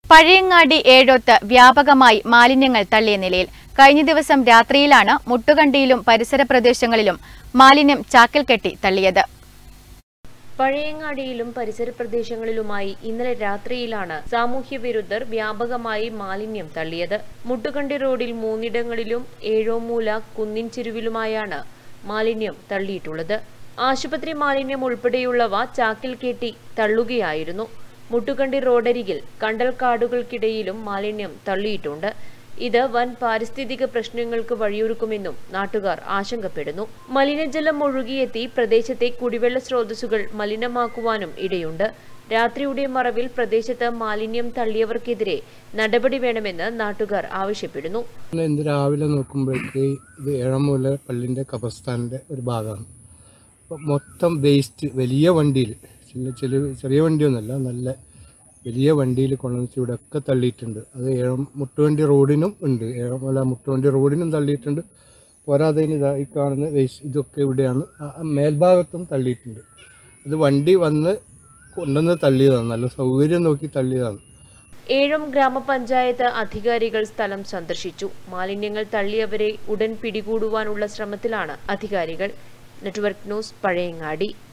പഴയങ്ങാടി ഏഴോത്ത് വ്യാപകമായി മാലിന്യങ്ങൾ തള്ളിയ നിലയിൽ കഴിഞ്ഞ ദിവസം രാത്രിയിലാണ് മുട്ടുകണ്ടിയിലും പരിസര പ്രദേശങ്ങളിലും മാലിന്യം ചാക്കിൽ കെട്ടി തള്ളിയത് പഴയങ്ങാടിയിലും പരിസര പ്രദേശങ്ങളിലുമായി ഇന്നലെ രാത്രിയിലാണ് സാമൂഹ്യ വിരുദ്ധർ വ്യാപകമായി മാലിന്യം തള്ളിയത് മുട്ടുകണ്ടി റോഡിൽ മൂന്നിടങ്ങളിലും ഏഴോമൂല കുന്നിൻ ചെരുവിലുമായാണ് മാലിന്യം തള്ളിയിട്ടുള്ളത് ആശുപത്രി മാലിന്യം ഉൾപ്പെടെയുള്ളവ ചാക്കിൽ കെട്ടി തള്ളുകയായിരുന്നു മുട്ടുകണ്ടി റോഡരികിൽ കണ്ടൽക്കാടുകൾക്കിടയിലും മാലിന്യം തള്ളിയിട്ടുണ്ട് ഇത് വൻ പാരിസ്ഥിതിക പ്രശ്നങ്ങൾക്ക് വഴിയൊരുക്കുമെന്നും നാട്ടുകാർ ആശങ്കപ്പെടുന്നു മലിനജലം ഒഴുകിയെത്തി പ്രദേശത്തെ കുടിവെള്ള സ്രോതസ്സുകൾ മലിനമാക്കുവാനും ഇടയുണ്ട് രാത്രിയുടെ മറവിൽ പ്രദേശത്ത് മാലിന്യം തള്ളിയവർക്കെതിരെ നടപടി വേണമെന്ന് നാട്ടുകാർ ആവശ്യപ്പെടുന്നു ഇന്ന് ഇന്ന് രാവിലെ നോക്കുമ്പോഴേക്ക് ഇത് ഏഴമൂല പള്ളിൻ്റെ കബർസ്ഥാനിൻ്റെ ഒരു ഭാഗമാണ് അപ്പോൾ മൊത്തം വേസ്റ്റ് വലിയ വണ്ടിയിൽ ചില ചെറിയ ചെറിയ വണ്ടിയൊന്നുമല്ല നല്ല വലിയ വണ്ടിയിൽ കൊണ്ടുവന്നിട്ട് ഇവിടെ ഒക്കെ തള്ളിയിട്ടുണ്ട് അത് ഏഴം മുട്ടുവണ്ടി റോഡിനും ഉണ്ട് ഏഴമൂല മുട്ടുവണ്ടി റോഡിനും തള്ളിയിട്ടുണ്ട് പോരാതെ ഇതാ ഈ കാണുന്ന വേസ്റ്റ് ഇതൊക്കെ ഇവിടെയാണ് ആ- ആ മേൽഭാഗത്തും തള്ളിയിട്ടുണ്ട് അത് വണ്ടി വന്ന് കൊണ്ടുവന്ന് തള്ളിയതാണ് നല്ല സൗകര്യം നോക്കി തള്ളിയതാണ് ഏഴും ഗ്രാമപഞ്ചായത്ത് അധികാരികൾ സ്ഥലം സന്ദർശിച്ചു മാലിന്യങ്ങൾ തള്ളിയവരെ ഉടൻ പിടികൂടുവാനുള്ള ശ്രമത്തിലാണ് അധികാരികൾ നെറ്റ്വർക്ക് ന്യൂസ് പഴയങ്ങാടി